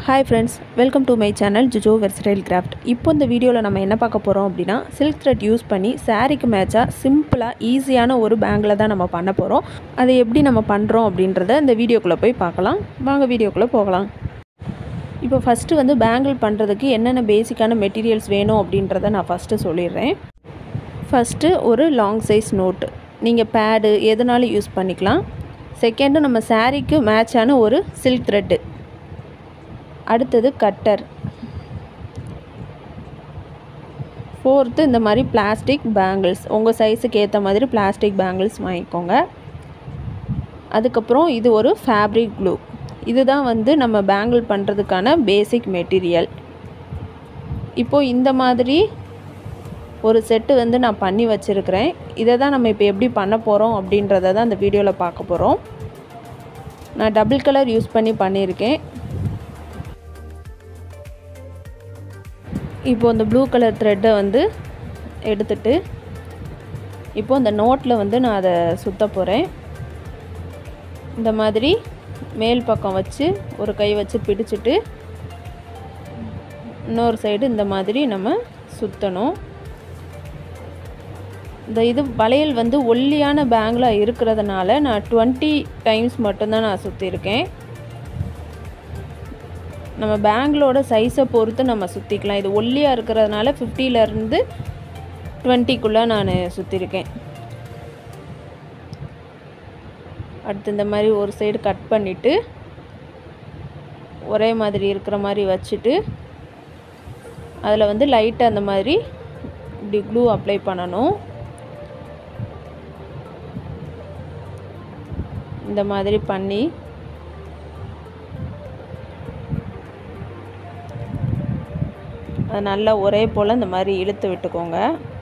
hi friends welcome to my channel Jujo versatile craft இப்போ இந்த வீடியோவில் நம்ம என்ன பார்க்க போகிறோம் அப்படின்னா சில்க் த்ரெட் யூஸ் பண்ணி சாரீக்கு மேட்சாக சிம்பிளாக ஈஸியான ஒரு பேங்கில் தான் நம்ம பண்ண போகிறோம் அதை எப்படி நம்ம பண்ணுறோம் அப்படின்றத இந்த வீடியோக்குள்ளே போய் பார்க்கலாம் வாங்க வீடியோக்குள்ளே போகலாம் இப்போ ஃபஸ்ட்டு வந்து பேங்கிள் பண்ணுறதுக்கு என்னென்ன பேசிக்கான மெட்டீரியல்ஸ் வேணும் அப்படின்றத நான் ஃபஸ்ட்டு சொல்லிடுறேன் ஃபஸ்ட்டு ஒரு லாங் சைஸ் நோட்டு நீங்கள் பேடு எதுனாலும் யூஸ் பண்ணிக்கலாம் செகண்டு நம்ம சாரீக்கு மேட்சான ஒரு சில்க் த்ரெட்டு அடுத்தது கட்டர் ஃபோர்த்து இந்த மாதிரி பிளாஸ்டிக் பேங்கிள்ஸ் உங்கள் சைஸுக்கு ஏற்ற மாதிரி பிளாஸ்டிக் பேங்கிள்ஸ் வாங்கிக்கோங்க அதுக்கப்புறம் இது ஒரு ஃபேப்ரிக் க்ளூ இதுதான் வந்து நம்ம பேங்கிள் பண்ணுறதுக்கான பேசிக் மெட்டீரியல் இப்போது இந்த மாதிரி ஒரு செட்டு வந்து நான் பண்ணி வச்சுருக்கிறேன் இதை தான் நம்ம இப்போ எப்படி பண்ண போகிறோம் அப்படின்றத தான் இந்த வீடியோவில் பார்க்க போகிறோம் நான் டபுள் கலர் யூஸ் பண்ணி பண்ணியிருக்கேன் இப்போது இந்த ப்ளூ கலர் த்ரெட்டை வந்து எடுத்துட்டு இப்போது இந்த நோட்டில் வந்து நான் அதை சுற்ற போகிறேன் இந்த மாதிரி மேல் பக்கம் வச்சு ஒரு கை வச்சு பிடிச்சிட்டு இன்னொரு சைடு இந்த மாதிரி நம்ம சுற்றணும் இந்த இது வளையல் வந்து ஒல்லியான பேங்கில் இருக்கிறதுனால நான் டுவெண்ட்டி டைம்ஸ் மட்டும்தான் நான் சுற்றிருக்கேன் நம்ம பேங்கிளோட சைஸை பொறுத்து நம்ம சுற்றிக்கலாம் இது ஒல்லியாக இருக்கிறதுனால ஃபிஃப்டியிலேருந்து டுவெண்ட்டிக்குள்ளே நான் சுற்றிருக்கேன் அடுத்து இந்த மாதிரி ஒரு சைடு கட் பண்ணிவிட்டு ஒரே மாதிரி இருக்கிற மாதிரி வச்சுட்டு அதில் வந்து லைட்டாக அந்த மாதிரி இப்படி க்ளூ அப்ளை பண்ணணும் இந்த மாதிரி பண்ணி அது நல்லா ஒரே போல் இந்த மாதிரி இழுத்து விட்டுக்கோங்க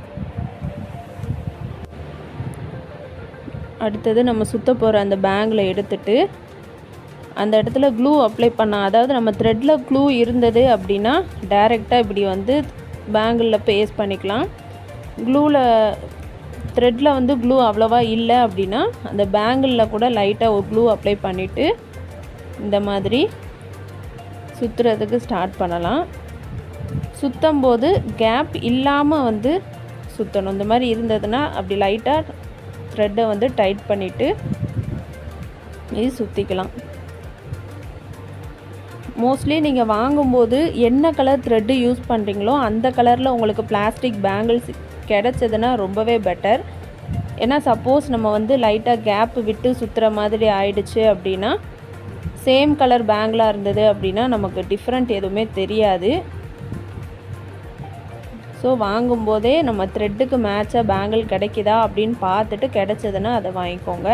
அடுத்தது நம்ம சுத்த போகிற அந்த பேங்கில் எடுத்துட்டு அந்த இடத்துல க்ளூ அப்ளை பண்ண அதாவது நம்ம த்ரெட்டில் க்ளூ இருந்தது அப்படின்னா டைரெக்டாக இப்படி வந்து பேங்கிளில் பேஸ்ட் பண்ணிக்கலாம் க்ளூவில் த்ரெட்டில் வந்து க்ளூ அவ்வளோவா இல்லை அப்படின்னா அந்த பேங்கிளில் கூட லைட்டாக ஒரு க்ளூ அப்ளை பண்ணிவிட்டு இந்த மாதிரி சுற்றுறதுக்கு ஸ்டார்ட் பண்ணலாம் சுற்றும் போது கேப் இல்லாமல் வந்து சுற்றணும் இந்த மாதிரி இருந்ததுன்னா அப்படி லைட்டாக த்ரெட்டை வந்து டைட் பண்ணிவிட்டு இது சுற்றிக்கலாம் மோஸ்ட்லி நீங்கள் வாங்கும்போது என்ன கலர் த்ரெட்டு யூஸ் பண்ணுறீங்களோ அந்த கலரில் உங்களுக்கு பிளாஸ்டிக் பேங்கிள்ஸ் கிடச்சதுன்னா ரொம்பவே பெட்டர் ஏன்னா சப்போஸ் நம்ம வந்து லைட்டாக கேப் விட்டு சுற்றுற மாதிரி ஆயிடுச்சு அப்படின்னா சேம் கலர் பேங்கிளாக இருந்தது அப்படின்னா நமக்கு டிஃப்ரெண்ட் எதுவுமே தெரியாது ஸோ வாங்கும்போதே நம்ம த்ரெட்டுக்கு மேட்சாக பேங்கிள் கிடைக்குதா அப்படின்னு பார்த்துட்டு கிடைச்சதுன்னா அதை வாங்கிக்கோங்க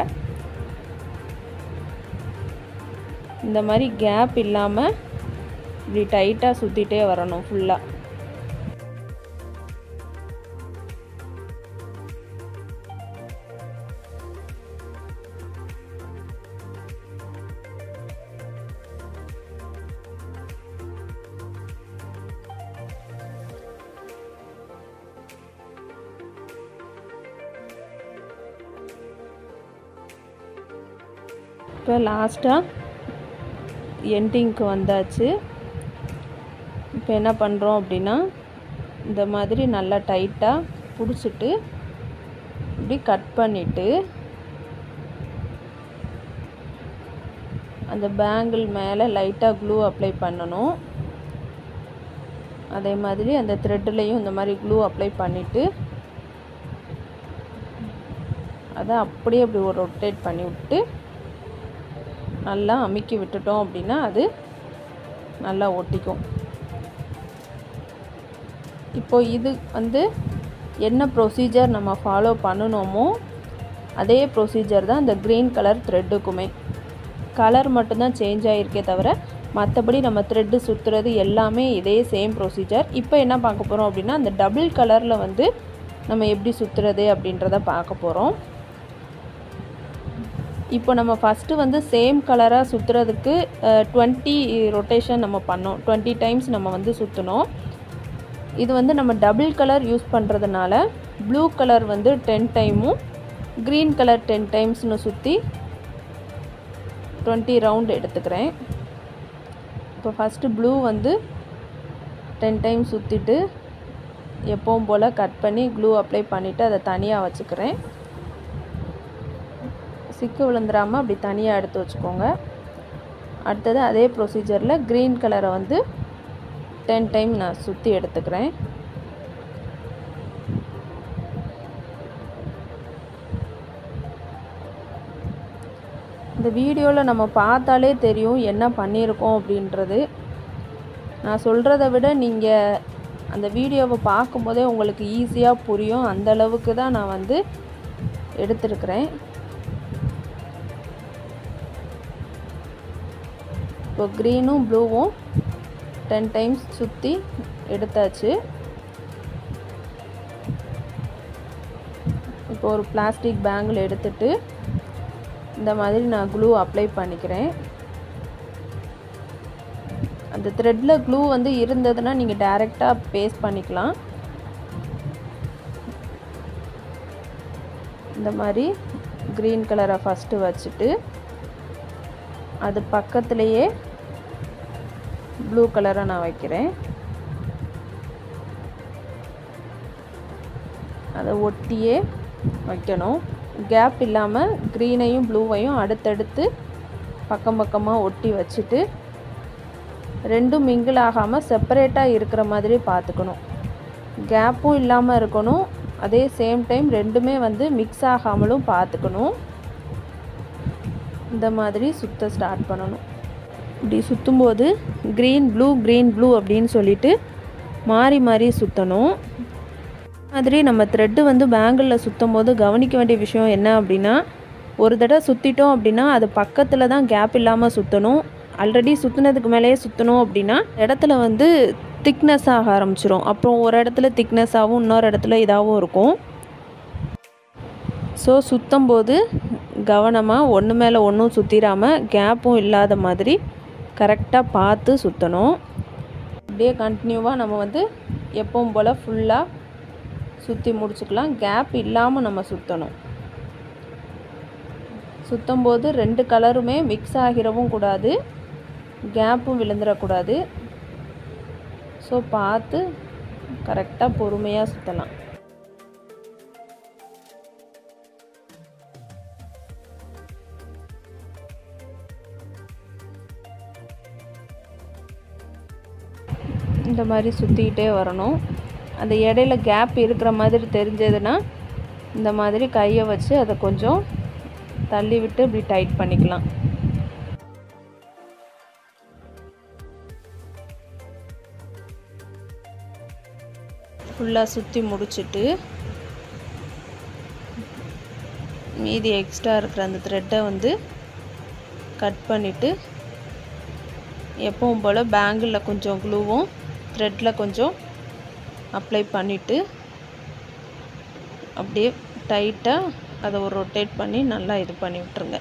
இந்த மாதிரி கேப் இல்லாமல் இப்படி டைட்டாக சுற்றிட்டே வரணும் ஃபுல்லாக இப்போ லாஸ்ட்டாக எண்டிங்க்கு வந்தாச்சு இப்போ என்ன பண்ணுறோம் அப்படின்னா இந்த மாதிரி நல்லா டைட்டாக பிடிச்சிட்டு இப்படி கட் பண்ணிவிட்டு அந்த பேங்கிள் மேலே லைட்டாக க்ளூ அப்ளை பண்ணணும் அதே மாதிரி அந்த த்ரெட்லேயும் இந்த மாதிரி க்ளூ அப்ளை பண்ணிவிட்டு அதை அப்படியே அப்படி ஒரு ரொட்டேட் பண்ணி விட்டு நல்லா அமுக்கி விட்டுட்டோம் அப்படின்னா அது நல்லா ஒட்டிக்கும் இப்போ இது வந்து என்ன ப்ரொசீஜர் நம்ம ஃபாலோ பண்ணணுமோ அதே ப்ரொசீஜர் தான் இந்த க்ரீன் கலர் த்ரெட்டுக்குமே கலர் மட்டும்தான் சேஞ்ச் ஆகிருக்கே தவிர மற்றபடி நம்ம த்ரெட்டு சுற்றுறது எல்லாமே இதே சேம் ப்ரொசீஜர் இப்போ என்ன பார்க்க போகிறோம் அப்படின்னா அந்த டபுள் கலரில் வந்து நம்ம எப்படி சுற்றுறது அப்படின்றத பார்க்க போகிறோம் இப்போ நம்ம ஃபஸ்ட்டு வந்து சேம் கலராக சுற்றுறதுக்கு டுவெண்ட்டி ரொட்டேஷன் நம்ம பண்ணோம் டுவெண்ட்டி டைம்ஸ் நம்ம வந்து சுற்றணும் இது வந்து நம்ம டபுள் கலர் யூஸ் பண்ணுறதுனால ப்ளூ கலர் வந்து டென் டைமும் க்ரீன் கலர் டென் டைம்ஸ்னு சுற்றி டுவெண்ட்டி ரவுண்ட் எடுத்துக்கிறேன் இப்போ ஃபஸ்ட்டு ப்ளூ வந்து டென் டைம் சுற்றிட்டு எப்பவும் போல் கட் பண்ணி க்ளூ அப்ளை பண்ணிவிட்டு அதை தனியாக வச்சுக்கிறேன் சிக்கு விழுந்துடாமல் அப்படி தனியாக எடுத்து வச்சுக்கோங்க அடுத்தது அதே ப்ரொசீஜரில் க்ரீன் கலரை வந்து டென் டைம் நான் சுற்றி எடுத்துக்கிறேன் இந்த வீடியோவில் நம்ம பார்த்தாலே தெரியும் என்ன பண்ணியிருக்கோம் அப்படின்றது நான் சொல்கிறத விட நீங்கள் அந்த வீடியோவை பார்க்கும்போதே உங்களுக்கு ஈஸியாக புரியும் அந்த அளவுக்கு தான் நான் வந்து எடுத்திருக்கிறேன் இப்போ க்ரீனும் ப்ளூவும் டென் டைம்ஸ் சுற்றி எடுத்தாச்சு இப்போ ஒரு பிளாஸ்டிக் பேங்கில் எடுத்துட்டு இந்த மாதிரி நான் க்ளூ அப்ளை பண்ணிக்கிறேன் அந்த த்ரெட்டில் க்ளூ வந்து இருந்ததுன்னா நீங்கள் டைரெக்டாக பேஸ்ட் பண்ணிக்கலாம் இந்த மாதிரி க்ரீன் கலரை ஃபஸ்ட்டு வச்சுட்டு அது பக்கத்துலேயே ப்ளூ கலரை நான் வைக்கிறேன் அதை ஒட்டியே வைக்கணும் கேப் இல்லாமல் க்ரீனையும் ப்ளூவையும் அடுத்தடுத்து பக்கம் பக்கமாக ஒட்டி வச்சுட்டு ரெண்டும் மிங்கிள் ஆகாமல் செப்பரேட்டாக இருக்கிற மாதிரி பார்த்துக்கணும் கேப்பும் இல்லாமல் இருக்கணும் அதே சேம் டைம் ரெண்டுமே வந்து மிக்ஸ் ஆகாமலும் பார்த்துக்கணும் இந்த மாதிரி சுத்த ஸ்டார்ட் பண்ணணும் இப்படி சுற்றும்போது க்ரீன் ப்ளூ க்ரீன் ப்ளூ அப்படின்னு சொல்லிட்டு மாறி மாறி சுற்றணும் மாதிரி நம்ம த்ரெட்டு வந்து பேங்கிளில் சுற்றும் போது கவனிக்க வேண்டிய விஷயம் என்ன அப்படின்னா ஒரு தடவை சுற்றிட்டோம் அப்படின்னா அது பக்கத்தில் தான் கேப் இல்லாமல் சுற்றணும் ஆல்ரெடி சுற்றுனதுக்கு மேலேயே சுற்றணும் அப்படின்னா இடத்துல வந்து திக்னஸ் ஆக ஆரம்பிச்சிரும் அப்புறம் ஒரு இடத்துல திக்னஸாகவும் இன்னொரு இடத்துல இதாகவும் இருக்கும் ஸோ சுற்றும் போது கவனமாக ஒன்று மேலே ஒன்றும் சுற்றிடாமல் கேப்பும் இல்லாத மாதிரி கரெக்டாக பார்த்து சுற்றணும் அப்படியே கண்டினியூவாக நம்ம வந்து எப்பவும் போல் ஃபுல்லாக சுற்றி முடிச்சுக்கலாம் கேப் இல்லாமல் நம்ம சுற்றணும் சுற்றும் போது ரெண்டு கலருமே மிக்ஸ் ஆகிடவும் கூடாது கேப்பும் விழுந்துடக்கூடாது ஸோ பார்த்து கரெக்டாக பொறுமையாக சுற்றலாம் இந்த மாதிரி சுற்றிக்கிட்டே வரணும் அந்த இடையில கேப் இருக்கிற மாதிரி தெரிஞ்சதுன்னா இந்த மாதிரி கையை வச்சு அதை கொஞ்சம் தள்ளி விட்டு இப்படி டைட் பண்ணிக்கலாம் ஃபுல்லாக சுற்றி முடிச்சுட்டு மீதி எக்ஸ்ட்ரா இருக்கிற அந்த த்ரெட்டை வந்து கட் பண்ணிவிட்டு எப்பவும் போல் பேங்கிளில் கொஞ்சம் க்ளூவும் த்ரெட்டில் கொஞ்சம் அப்ளை பண்ணிவிட்டு அப்படியே டைட்டாக அதை ஒரு ரொட்டேட் பண்ணி நல்லா இது பண்ணி விட்டுருங்க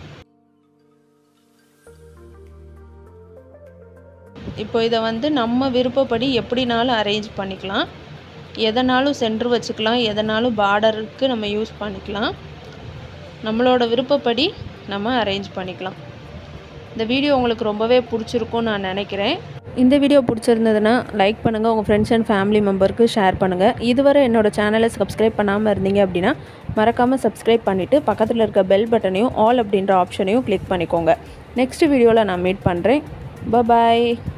இப்போ இதை வந்து நம்ம விருப்பப்படி எப்படினாலும் அரேஞ்ச் பண்ணிக்கலாம் எதனாலும் சென்டர் வச்சுக்கலாம் எதனாலும் பார்டருக்கு நம்ம யூஸ் பண்ணிக்கலாம் நம்மளோட விருப்பப்படி நம்ம அரேஞ்ச் பண்ணிக்கலாம் இந்த வீடியோ உங்களுக்கு ரொம்பவே பிடிச்சிருக்கும்னு நான் நினைக்கிறேன் இந்த வீடியோ பிடிச்சிருந்ததுன்னா லைக் பண்ணுங்கள் உங்கள் ஃப்ரெண்ட்ஸ் அண்ட் ஃபேமிலி மெம்பருக்கு ஷேர் பண்ணுங்கள் இதுவரை என்னோட சேனலை சப்ஸ்கிரைப் பண்ணாமல் இருந்தீங்க அப்படின்னா மறக்காமல் சப்ஸ்கிரைப் பண்ணிவிட்டு பக்கத்தில் இருக்க பெல் பட்டனையும் ஆல் அப்படின்ற ஆப்ஷனையும் கிளிக் பண்ணிக்கோங்க நெக்ஸ்ட் வீடியோவில் நான் மீட் பண்ணுறேன் பாய்